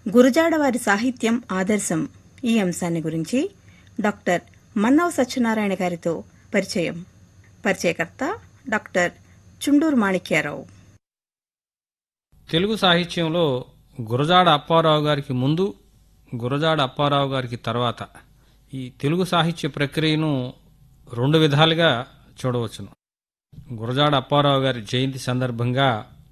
గురజాడ వారి సాహిత్యం ఆదర్శం ఈ అంశాన్ని గురించి డాక్టర్ మన్నవ సత్యనారాయణ గారితో పరిచయం పరిచయకర్త డాక్టర్ చుండూరు మాణిక్యారావు తెలుగు సాహిత్యంలో గురజాడ అప్పారావు గారికి ముందు గురజాడ అప్పారావు గారికి తర్వాత ఈ తెలుగు సాహిత్య ప్రక్రియను రెండు విధాలుగా చూడవచ్చును గురజాడ అప్పారావు గారి జయంతి సందర్భంగా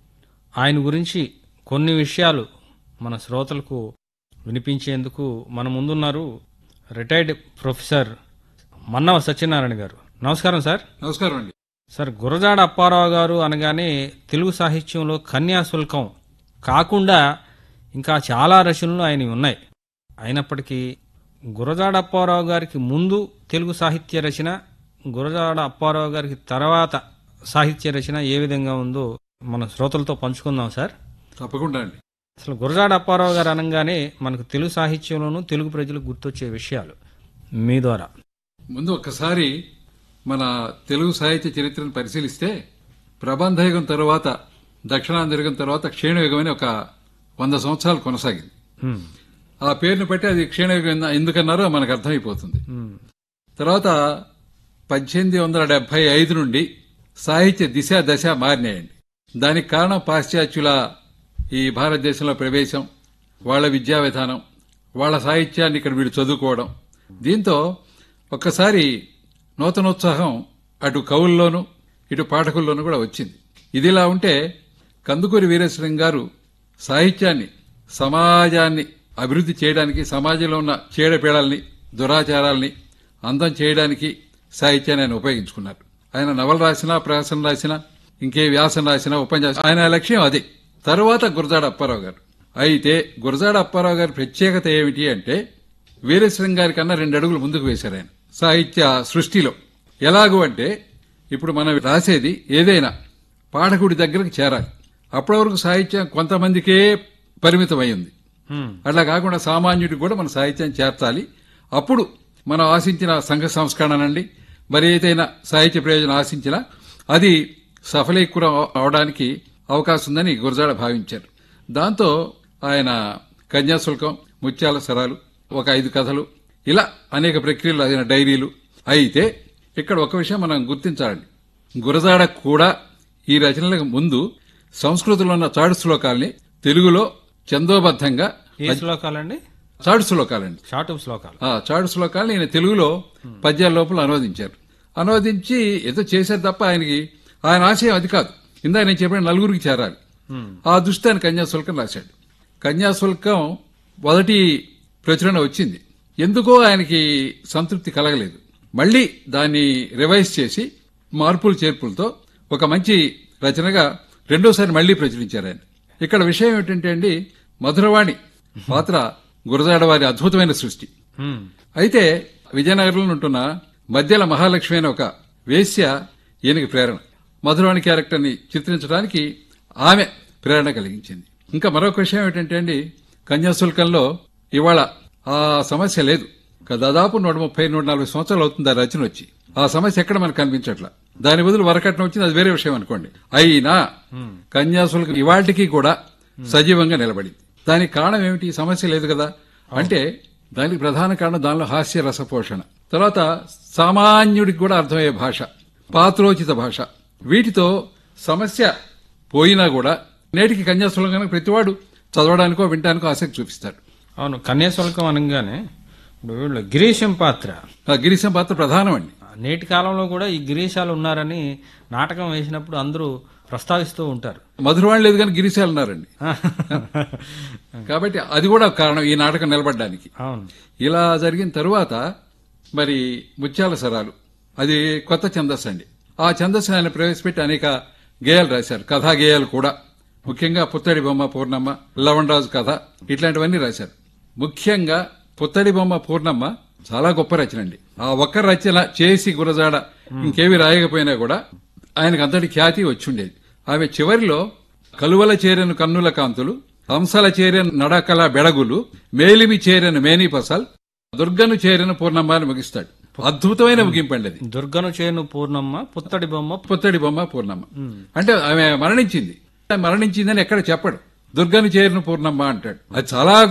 ఆయన గురించి కొన్ని విషయాలు మన శ్రోతలకు వినిపించేందుకు మన ముందున్నారు రిటైర్డ్ ప్రొఫెసర్ మన్నవ సత్యనారాయణ గారు నమస్కారం సార్ నమస్కారం అండి సార్ గురజాడ అప్పారావు గారు అనగానే తెలుగు సాహిత్యంలో కన్యాశుల్కం కాకుండా ఇంకా చాలా రచనలు ఆయన ఉన్నాయి అయినప్పటికీ గురజాడ అప్పారావు గారికి ముందు తెలుగు సాహిత్య రచన గురజాడ అప్పారావు గారికి తర్వాత సాహిత్య రచన ఏ విధంగా ఉందో మన శ్రోతలతో పంచుకుందాం సార్ తప్పకుండా అండి అసలు గురజాడ అప్పారావు గారు అనగానే మనకు తెలుగు సాహిత్యంలోనూ తెలుగు ప్రజలకు గుర్తొచ్చే విషయాలు మీ ద్వారా ముందు ఒక్కసారి మన తెలుగు సాహిత్య చరిత్రను పరిశీలిస్తే ప్రబంధయుగం తరువాత దక్షిణాంధ్రయుగం తర్వాత క్షీణయుగం అని ఒక వంద సంవత్సరాలు కొనసాగింది హ్మ్. ఆ పేరును బట్టి అది క్షీణయుగం ఎందుకన్నారో మనకు అర్థమైపోతుంది హ్మ్. తర్వాత పద్దెనిమిది వందల డెబ్బై ఐదు నుండి సాహిత్య దిశ దశ మారినాయండి దానికి కారణం పాశ్చాత్యుల ఈ భారతదేశంలో ప్రవేశం వాళ్ళ విద్యా విధానం వాళ్ళ సాహిత్యాన్ని ఇక్కడ వీళ్ళు చదువుకోవడం దీంతో ఒక్కసారి నూతనోత్సాహం అటు కవుల్లోనూ ఇటు పాఠకుల్లోనూ కూడా వచ్చింది ఇదిలా ఉంటే కందుకూరి వీరేశ్వరం గారు సాహిత్యాన్ని సమాజాన్ని అభివృద్ధి చేయడానికి సమాజంలో ఉన్న చీడపీడల్ని దురాచారాల్ని అందం చేయడానికి సాహిత్యాన్ని ఆయన ఉపయోగించుకున్నారు ఆయన నవల రాసినా ప్రహసన రాసినా ఇంకే వ్యాసం రాసినా ఉపన్యాసం ఆయన లక్ష్యం అదే తరువాత గురజాడ అప్పారావు గారు అయితే గురజాడ అప్పారావు గారి ప్రత్యేకత ఏమిటి అంటే వీరేశ్వరం గారి కన్నా రెండు అడుగులు ముందుకు వేశారు ఆయన సాహిత్య సృష్టిలో ఎలాగూ అంటే ఇప్పుడు మనం రాసేది ఏదైనా పాఠకుడి దగ్గరకు చేరాలి అప్పటి వరకు సాహిత్యం కొంతమందికే పరిమితమై ఉంది హ్మ్. అట్లా కాకుండా సామాన్యుడికి కూడా మన సాహిత్యాన్ని చేర్చాలి అప్పుడు మనం ఆశించిన సంఘ సంస్కరణనండి మరి ఏదైనా సాహిత్య ప్రయోజనం ఆశించినా అది సఫలీకృతం అవడానికి అవకాశం ఉందని గురజాడ భావించారు దాంతో ఆయన కన్యాశుల్కం ముత్యాల సరాలు ఒక ఐదు కథలు ఇలా అనేక ప్రక్రియలు ఆయన డైరీలు అయితే ఇక్కడ ఒక విషయం మనం గుర్తించాలండి గురజాడ కూడా ఈ రచనలకు ముందు సంస్కృతంలో ఉన్న చాడు శ్లోకాల్ని తెలుగులో చందోబద్ధంగా ఏ శ్లోకాలండి చాడు శ్లోకాలండి షార్ట్ శ్లోకాలు ఆ చాడు శ్లోకాలను ఈయన తెలుగులో పద్యాల లోపల అనువదించారు అనువదించి ఏదో చేశారు తప్ప ఆయనకి ఆయన ఆశయం అది కాదు ఇందా నేను చెప్పిన నలుగురికి చేరాలి ఆ దృష్టి ఆయన కన్యాశుల్కం రాశాడు కన్యాశుల్కం మొదటి ప్రచురణ వచ్చింది ఎందుకో ఆయనకి సంతృప్తి కలగలేదు మళ్ళీ దాన్ని రివైజ్ చేసి మార్పులు చేర్పులతో ఒక మంచి రచనగా రెండోసారి మళ్లీ ప్రచురించారు ఆయన ఇక్కడ విషయం ఏమిటంటే అండి మధురవాణి పాత్ర గురజాడ వారి అద్భుతమైన సృష్టి హ్మ్. అయితే విజయనగరంలో ఉంటున్న మధ్యల మహాలక్ష్మి అనే ఒక వేశ్య ఈయనకి ప్రేరణ మధురవాణి క్యారెక్టర్ని చిత్రించడానికి ఆమె ప్రేరణ కలిగించింది ఇంకా మరొక విషయం ఏమిటంటే అండి కన్యాశుల్కంలో ఇవాళ ఆ సమస్య లేదు ఒక దాదాపు నూట ముప్పై నూట నలభై సంవత్సరాలు అవుతుంది ఆ రచన వచ్చి ఆ సమస్య ఎక్కడ మనకు కనిపించట్లా దాని బదులు వరకట్నం వచ్చింది అది వేరే విషయం అనుకోండి అయినా కన్యాశుల్కం ఇవాటికి కూడా సజీవంగా నిలబడింది దానికి కారణం ఏమిటి ఈ సమస్య లేదు కదా అంటే దానికి ప్రధాన కారణం దానిలో హాస్య రసపోషణ తర్వాత సామాన్యుడికి కూడా అర్థమయ్యే భాష పాత్రోచిత భాష వీటితో సమస్య పోయినా కూడా నేటికి కన్యాశుల్కానికి ప్రతివాడు చదవడానికో వినడానికో ఆసక్తి చూపిస్తాడు అవును కన్యాశుల్కం అనగానే ఇప్పుడు వీళ్ళు గిరీశం పాత్ర ఆ గిరీశం పాత్ర ప్రధానం అండి నేటి కాలంలో కూడా ఈ గిరీశాలు ఉన్నారని నాటకం వేసినప్పుడు అందరూ ప్రస్తావిస్తూ ఉంటారు మధురవాణి లేదు కానీ గిరీశాలు ఉన్నారండి కాబట్టి అది కూడా ఒక కారణం ఈ నాటకం నిలబడడానికి అవును ఇలా జరిగిన తరువాత మరి ముత్యాల సరాలు అది కొత్త ఛందస్సు అండి ఆ ఛందస్సుని ఆయన ప్రవేశపెట్టి అనేక గేయాలు రాశారు కథా గేయాలు కూడా ముఖ్యంగా పుత్తడి బొమ్మ పూర్ణమ్మ లవణరాజు కథ ఇట్లాంటివన్నీ రాశారు ముఖ్యంగా పుత్తడి బొమ్మ పూర్ణమ్మ చాలా గొప్ప రచన అండి ఆ ఒక్క రచన చేసి గురజాడ ఇంకేవి రాయకపోయినా కూడా ఆయనకు అంతటి ఖ్యాతి వచ్చిండేది ఆమె చివరిలో కలువల చేరెను కన్నుల కాంతులు హంసల చేరెను నడకల బెడగులు మేలిమి చేరెను మేనీపసల్ దుర్గను చేరిన పూర్ణమ్మ అని ముగిస్తాడు అద్భుతమైన ముగింపండి అది దుర్గను చేను పూర్ణమ్మ పుత్తడి బొమ్మ పుత్తడి బొమ్మ పూర్ణమ్మ అంటే ఆమె మరణించింది మరణించిందని ఎక్కడ చెప్పడు దుర్గను చేరిన పూర్ణమ్మ అంటాడు అది చాలా